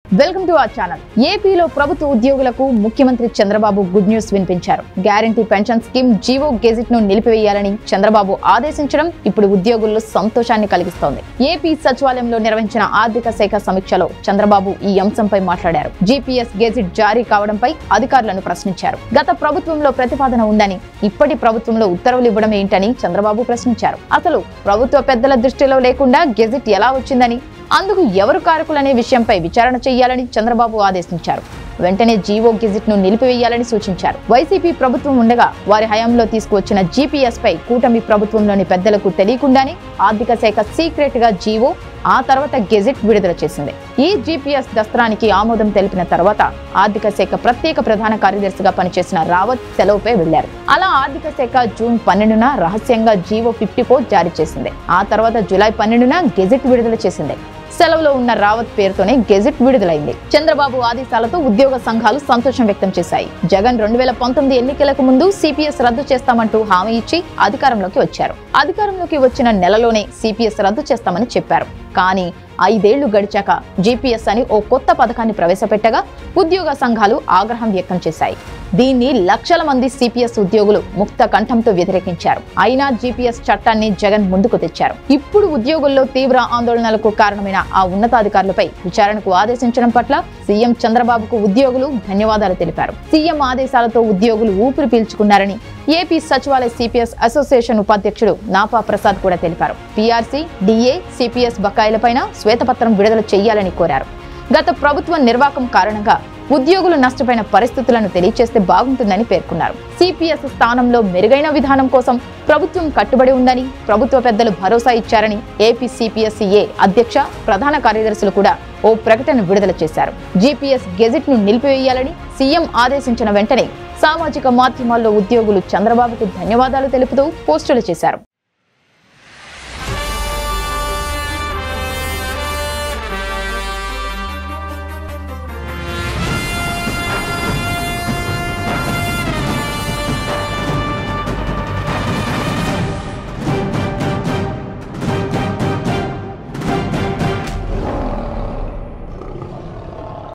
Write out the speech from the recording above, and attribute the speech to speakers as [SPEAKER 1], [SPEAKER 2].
[SPEAKER 1] welcome to our channel ఏపీలో ప్రభుత్వ ఉద్యోగులకు ముఖ్యమంత్రి చంద్రబాబు గుడ్ న్యూస్ వినిపించారు guarantee pension scheme GO gazette ను నిలిపివేయాలని చంద్రబాబు ఆదేశించడం ఇప్పుడు ఉద్యోగుల్లో సంతోషాన్ని కలిగిస్తోంది ఏపీ సచివాలయంలో నిర్వహించిన ఆర్థిక శాఖ సమీక్షలో చంద్రబాబు ఈ అంశంపై మాట్లాడారు జీపీఎస్ గెజిట్ జారీ కావడంపై అధికారులను ప్రశ్నించారు గత ప్రభుత్వంలో ప్రతిపాదన ఉందని ఇప్పటి ప్రభుత్వంలో ఉత్తర్వులు ఇవ్వడం ఏంటని చంద్రబాబు ప్రశ్నించారు అసలు ప్రభుత్వ పెద్దల దృష్టిలో లేకుండా గెజిట్ ఎలా వచ్చిందని అందుకు ఎవరు కారకులనే విషయంపై విచారణ చేయాలని చంద్రబాబు ఆదేశించారు వెంటనే జీవో గెజిట్ ను నిలిపివేయాలని సూచించారు వైసీపీ ప్రభుత్వం ఉండగా వారి హయాంలో తీసుకువచ్చిన జీపీఎస్ పై కూటమి ప్రభుత్వంలోని పెద్దలకు తెలియకుండానే ఆర్థిక శాఖ సీక్రెట్ గా జీవో ఆ తర్వాత గెజిట్ విడుదల చేసింది ఈ జీపీఎస్ దస్త్రానికి ఆమోదం తెలిపిన తర్వాత ఆర్థిక శాఖ ప్రత్యేక ప్రధాన కార్యదర్శిగా పనిచేసిన రావత్ సెలవుపై వెళ్లారు అలా ఆర్థిక శాఖ జూన్ పన్నెండున రహస్యంగా జీవో ఫిఫ్టీ ఫోర్ జారీ చేసింది ఆ తర్వాత జూలై పన్నెండున గెజిట్ విడుదల చేసింది సెలవులో ఉన్న రావత్ పేరుతోనే గెజిట్ విడుదలైంది చంద్రబాబు ఆదేశాలతో ఉద్యోగ సంఘాలు సంతోషం వ్యక్తం చేశాయి జగన్ రెండు వేల పంతొమ్మిది ఎన్నికలకు ముందు సిపిఎస్ రద్దు చేస్తామంటూ హామీ ఇచ్చి అధికారంలోకి వచ్చారు అధికారంలోకి వచ్చిన నెలలోనే సిపిఎస్ రద్దు చేస్తామని చెప్పారు కానీ ఐదేళ్లు గడిచాక జీపీఎస్ అని ఓ కొత్త పథకాన్ని ప్రవేశపెట్టగా ఉద్యోగ సంఘాలు ఆగ్రహం వ్యక్తం చేశాయి దీన్ని లక్షల మంది సిపిఎస్ ఉద్యోగులు ముక్త కంఠంతో వ్యతిరేకించారు అయినా జీపీఎస్ చట్టాన్ని జగన్ ముందుకు తెచ్చారు ఇప్పుడు ఉద్యోగుల్లో తీవ్ర ఆందోళనలకు కారణమైన ఆ ఉన్నతాధికారులపై విచారణకు ఆదేశించడం పట్ల సీఎం చంద్రబాబుకు ఉద్యోగులు ధన్యవాదాలు తెలిపారు సీఎం ఆదేశాలతో ఉద్యోగులు ఊపిరి పీల్చుకున్నారని ఏపీ సచివాలయ సిపిఎస్ అసోసియేషన్ ఉపాధ్యక్షుడు నాపా ప్రసాద్ కూడా తెలిపారు పీఆర్సీ డిఏ సిపిఎస్ బకాయిలపైన శ్వేతపత్రం విడుదల చేయాలని కోరారు గత ప్రభుత్వ నిర్వాకం కారణంగా ఉద్యోగులు నష్టపోయిన పరిస్థితులను తెలియచేస్తే బాగుంటుందని పేర్కొన్నారు సిపిఎస్ స్థానంలో మెరుగైన విధానం కోసం ప్రభుత్వం కట్టుబడి ఉందని ప్రభుత్వ పెద్దలు భరోసా ఇచ్చారని ఏపీ సిపిఎస్ఈఏ అధ్యక్ష ప్రధాన కార్యదర్శులు కూడా ఓ ప్రకటన విడుదల చేశారు జీపీఎస్ గెజిట్ ను నిలిపివేయాలని సీఎం ఆదేశించిన వెంటనే సామాజిక మాధ్యమాల్లో ఉద్యోగులు చంద్రబాబుకు ధన్యవాదాలు తెలుపుతూ పోస్టులు చేశారు